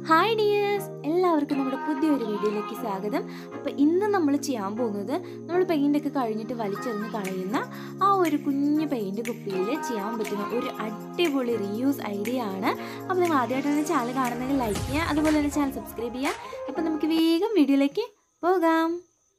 hi dears എല്ലാവർക്കും നമ്മുടെ പുതിയൊരു വീഡിയോയിലേക്ക് സ്വാഗതം അപ്പോൾ ഇന്ന് നമ്മൾ ചെയ്യാൻ പോകുന്നത് നമ്മൾ പെയിൻ്റൊക്കെ കഴിഞ്ഞിട്ട് വലിച്ചെറിഞ്ഞ് കളയുന്ന ആ ഒരു കുഞ്ഞു പെയിൻറ് കുപ്പിയിൽ ചെയ്യാൻ പറ്റുന്ന ഒരു അടിപൊളി റീയൂസ് ഐഡിയ ആണ് അപ്പോൾ നിങ്ങൾ ആദ്യമായിട്ടാണ് ചാനൽ കാണുന്നെങ്കിൽ ലൈക്ക് ചെയ്യുക അതുപോലെ തന്നെ ചാനൽ സബ്സ്ക്രൈബ് ചെയ്യുക അപ്പോൾ നമുക്ക് വേഗം വീഡിയോയിലേക്ക് പോകാം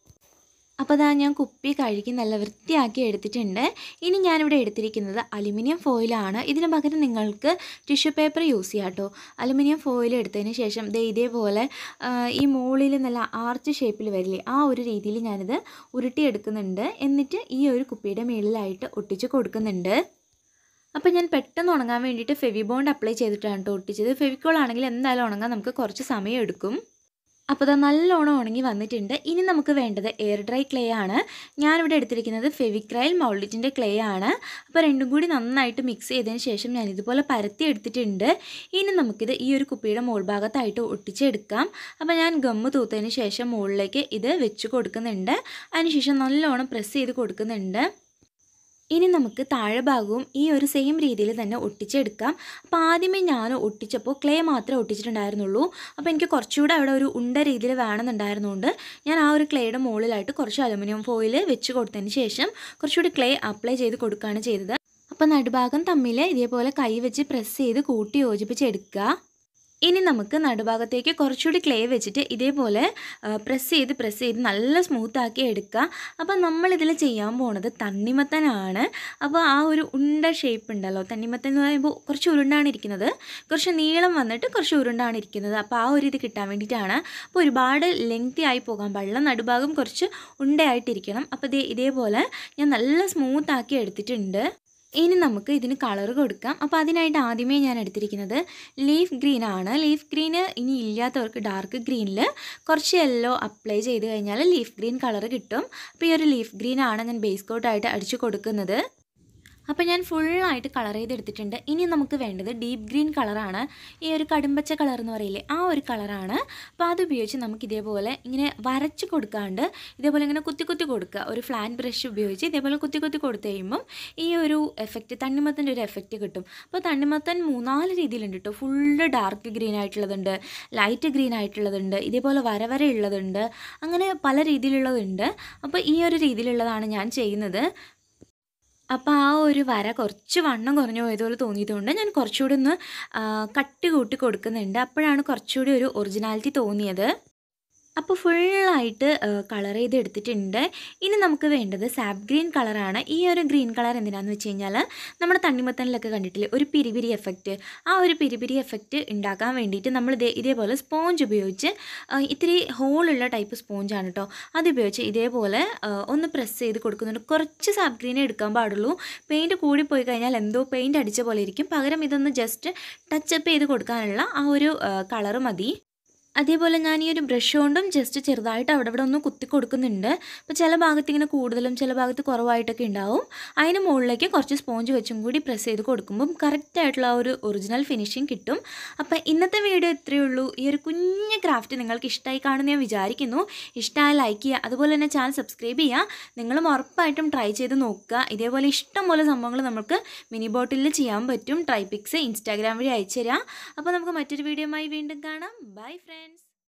അപ്പോൾ അതാ ഞാൻ കുപ്പി കഴുകി നല്ല വൃത്തിയാക്കി എടുത്തിട്ടുണ്ട് ഇനി ഞാനിവിടെ എടുത്തിരിക്കുന്നത് അലുമിനിയം ഫോയിലാണ് ഇതിന് പകരം നിങ്ങൾക്ക് ടിഷ്യൂ പേപ്പർ യൂസ് ചെയ്യാം കേട്ടോ അലുമിനിയം ഫോയിൽ എടുത്തതിന് ശേഷം ദേ ഇതേപോലെ ആ, ഈ മുകളിൽ നല്ല ആർച്ച് ഷേപ്പിൽ വരില്ലേ ആ ഒരു രീതിയിൽ ഞാനിത് ഉരുട്ടിയെടുക്കുന്നുണ്ട് എന്നിട്ട് ഈ ഒരു കുപ്പിയുടെ മുകളിലായിട്ട് ഒട്ടിച്ച് കൊടുക്കുന്നുണ്ട് അപ്പോൾ ഞാൻ പെട്ടെന്ന് ഉണങ്ങാൻ വേണ്ടിയിട്ട് ഫെവി ബോണ്ട് അപ്ലൈ ചെയ്തിട്ടാണ് കേട്ടോ ഒട്ടിച്ചത് ഫെവിക്കോൾ ആണെങ്കിൽ എന്തായാലും ഉണങ്ങാൻ നമുക്ക് കുറച്ച് സമയം എടുക്കും അപ്പോൾ അത് നല്ലോണം ഉണങ്ങി വന്നിട്ടുണ്ട് ഇനി നമുക്ക് വേണ്ടത് എയർ ഡ്രൈ ക്ലേ ആണ് ഞാനിവിടെ എടുത്തിരിക്കുന്നത് ഫെവിക്രൈൽ മൗൾഡിറ്റിൻ്റെ ക്ലേ ആണ് അപ്പോൾ രണ്ടും കൂടി നന്നായിട്ട് മിക്സ് ചെയ്തതിന് ശേഷം ഞാൻ ഇതുപോലെ പരത്തി എടുത്തിട്ടുണ്ട് ഇനി നമുക്കിത് ഈ ഒരു കുപ്പിയുടെ മുകൾ ഭാഗത്തായിട്ട് ഒട്ടിച്ചെടുക്കാം അപ്പോൾ ഞാൻ ഗമ്മ് തൂത്തതിന് ശേഷം മുകളിലേക്ക് ഇത് വെച്ച് കൊടുക്കുന്നുണ്ട് അതിനുശേഷം നല്ലോണം പ്രസ് ചെയ്ത് കൊടുക്കുന്നുണ്ട് ഇനി നമുക്ക് താഴെ ഭാഗവും ഈ ഒരു സെയിം രീതിയിൽ തന്നെ ഒട്ടിച്ചെടുക്കാം അപ്പോൾ ആദ്യമേ ഞാൻ ഒട്ടിച്ചപ്പോൾ ക്ലേ മാത്രമേ ഒട്ടിച്ചിട്ടുണ്ടായിരുന്നുള്ളൂ അപ്പോൾ എനിക്ക് കുറച്ചുകൂടെ അവിടെ ഒരു ഉണ്ട രീതിയിൽ വേണമെന്നുണ്ടായിരുന്നുകൊണ്ട് ഞാൻ ആ ഒരു ക്ലേയുടെ മുകളിലായിട്ട് കുറച്ച് അലുമിനിയം ഫോയിൽ വെച്ച് കൊടുത്തതിന് ശേഷം കുറച്ചുകൂടി ക്ലേ അപ്ലൈ ചെയ്ത് കൊടുക്കുകയാണ് ചെയ്തത് അപ്പോൾ നടുഭാഗം തമ്മിൽ ഇതേപോലെ കൈ വെച്ച് പ്രസ് ചെയ്ത് കൂട്ടി യോജിപ്പിച്ചെടുക്കുക ഇനി നമുക്ക് നടുഭാഗത്തേക്ക് കുറച്ചുകൂടി ക്ലേ വെച്ചിട്ട് ഇതേപോലെ പ്രസ് ചെയ്ത് പ്രസ് ചെയ്ത് നല്ല സ്മൂത്താക്കി എടുക്കുക അപ്പോൾ നമ്മളിതിൽ ചെയ്യാൻ പോണത് തണ്ണിമത്തനാണ് അപ്പോൾ ആ ഒരു ഉണ്ട ഷേപ്പ് ഉണ്ടല്ലോ തണ്ണിമത്തൻ എന്ന് പറയുമ്പോൾ കുറച്ച് ഉരുണ്ടാണ് ഇരിക്കുന്നത് കുറച്ച് നീളം വന്നിട്ട് കുറച്ച് ഉരുണ്ടാണ് ഇരിക്കുന്നത് അപ്പോൾ ആ ഒരു ഇത് കിട്ടാൻ വേണ്ടിയിട്ടാണ് അപ്പോൾ ഒരുപാട് ലെങ്തി ആയി പോകാൻ പാടില്ല നടുഭാഗം കുറച്ച് ഉണ്ടയായിട്ടിരിക്കണം അപ്പോൾ ഇതേ ഇതേപോലെ ഞാൻ നല്ല സ്മൂത്താക്കി എടുത്തിട്ടുണ്ട് ഇനി നമുക്ക് ഇതിന് കളർ കൊടുക്കാം അപ്പോൾ അതിനായിട്ട് ആദ്യമേ ഞാൻ എടുത്തിരിക്കുന്നത് ലീഫ് ഗ്രീൻ ആണ് ലീഫ് ഗ്രീന് ഇനി ഇല്ലാത്തവർക്ക് ഡാർക്ക് ഗ്രീനിൽ കുറച്ച് യെല്ലോ അപ്ലൈ ചെയ്ത് കഴിഞ്ഞാൽ ലീഫ് ഗ്രീൻ കളർ കിട്ടും അപ്പോൾ ഈ ഒരു ലീഫ് ഗ്രീൻ ആണ് ഞാൻ ബേസ് കോട്ടായിട്ട് അടിച്ചു കൊടുക്കുന്നത് അപ്പോൾ ഞാൻ ഫുള്ളായിട്ട് കളർ ചെയ്തെടുത്തിട്ടുണ്ട് ഇനി നമുക്ക് വേണ്ടത് ഡീപ്പ് ഗ്രീൻ കളറാണ് ഈ ഒരു കടുംപച്ച കളർ എന്ന് പറയില്ലേ ആ ഒരു കളറാണ് അപ്പോൾ അത് ഉപയോഗിച്ച് നമുക്ക് ഇതേപോലെ ഇങ്ങനെ വരച്ച് കൊടുക്കാണ്ട് ഇതേപോലെ ഇങ്ങനെ കുത്തി കുത്തി കൊടുക്കുക ഒരു ഫ്ലാറ്റ് ബ്രഷ് ഉപയോഗിച്ച് ഇതേപോലെ കുത്തി കുത്തി കൊടുത്തു കഴിയുമ്പം ഈ ഒരു എഫക്റ്റ് തണ്ണിമത്തൻ്റെ ഒരു എഫക്റ്റ് കിട്ടും അപ്പോൾ തണ്ണിമത്തൻ മൂന്നാല് രീതിയിലുണ്ട് കേട്ടോ ഫുള്ള് ഡാർക്ക് ഗ്രീൻ ആയിട്ടുള്ളതുണ്ട് ലൈറ്റ് ഗ്രീൻ ആയിട്ടുള്ളതുണ്ട് ഇതേപോലെ വര വര ഉള്ളതുണ്ട് അങ്ങനെ പല രീതിയിലുള്ളതുണ്ട് അപ്പോൾ ഈ ഒരു രീതിയിലുള്ളതാണ് ഞാൻ ചെയ്യുന്നത് അപ്പോൾ ആ ഒരു വര കുറച്ച് വണ്ണം കുറഞ്ഞു പോയതുപോലെ തോന്നിയതുകൊണ്ട് ഞാൻ കുറച്ചുകൂടി ഒന്ന് ആ, കട്ടി കൂട്ടി കൊടുക്കുന്നുണ്ട് അപ്പോഴാണ് കുറച്ചുകൂടി ഒരു ഒറിജിനാലിറ്റി തോന്നിയത് അപ്പോൾ ഫുള്ളായിട്ട് കളർ ചെയ്ത് എടുത്തിട്ടുണ്ട് ഇനി നമുക്ക് വേണ്ടത് സാപ്പ് ഗ്രീൻ കളറാണ് ഈ ഒരു ഗ്രീൻ കളർ എന്തിനാന്ന് വെച്ച് കഴിഞ്ഞാൽ നമ്മുടെ തണ്ണിമത്തനിലൊക്കെ കണ്ടിട്ടില്ലേ ഒരു പിരിപിരി എഫക്റ്റ് ആ ഒരു പിരിപിരി എഫക്റ്റ് ഉണ്ടാക്കാൻ വേണ്ടിയിട്ട് നമ്മൾ ഇതേ ഇതേപോലെ സ്പോഞ്ച് ഉപയോഗിച്ച് ആ, ഇത്തിരി ഹോളുള്ള ടൈപ്പ് സ്പോഞ്ചാണ് കേട്ടോ അത് ഉപയോഗിച്ച് ഇതേപോലെ ആ, ഒന്ന് പ്രസ് ചെയ്ത് കൊടുക്കുന്നുണ്ട് കുറച്ച് സാപ്പ് ഗ്രീനേ എടുക്കാൻ പാടുള്ളൂ പെയിൻറ്റ് കൂടിപ്പോയി കഴിഞ്ഞാൽ എന്തോ പെയിൻറ്റ് അടിച്ച പോലെ ഇരിക്കും പകരം ഇതൊന്ന് ജസ്റ്റ് ടച്ചപ്പ് ചെയ്ത് കൊടുക്കാനുള്ള ആ ഒരു കളറ് മതി അതേപോലെ ഞാൻ ഈ ഒരു ബ്രഷ് കൊണ്ടും ജസ്റ്റ് ചെറുതായിട്ട് അവിടെ ഇവിടെ ഒന്ന് കുത്തി കൊടുക്കുന്നുണ്ട് അപ്പോൾ ചില ഭാഗത്ത് ഇങ്ങനെ കൂടുതലും ചില ഭാഗത്ത് കുറവായിട്ടൊക്കെ ഉണ്ടാവും അതിന് മുകളിലേക്ക് കുറച്ച് സ്പോഞ്ച് വെച്ചും കൂടി പ്രസ് ചെയ്ത് കൊടുക്കുമ്പം കറക്റ്റ് ആയിട്ടുള്ള ആ ഒരു ഒറിജിനൽ ഫിനിഷിങ് കിട്ടും അപ്പോൾ ഇന്നത്തെ വീഡിയോ ഇത്രയേ ഉള്ളൂ ഈ ഒരു കുഞ്ഞ് ക്രാഫ്റ്റ് നിങ്ങൾക്ക് ഇഷ്ടമായി കാണുമെന്ന് ഞാൻ വിചാരിക്കുന്നു ഇഷ്ടമായ ലൈക്ക് ചെയ്യുക അതുപോലെ തന്നെ ചാനൽ സബ്സ്ക്രൈബ് ചെയ്യുക നിങ്ങളും ഉറപ്പായിട്ടും ട്രൈ ചെയ്ത് നോക്കുക ഇതേപോലെ ഇഷ്ടംപോലെ സംഭവങ്ങൾ നമുക്ക് മിനി ബോട്ടിലിൽ ചെയ്യാൻ പറ്റും ട്രൈ പിക്സ് ഇൻസ്റ്റാഗ്രാം വഴി അയച്ചു തരാം അപ്പോൾ നമുക്ക് മറ്റൊരു വീഡിയോയുമായി വീണ്ടും കാണാം ബൈ ഫ്രണ്ട്സ്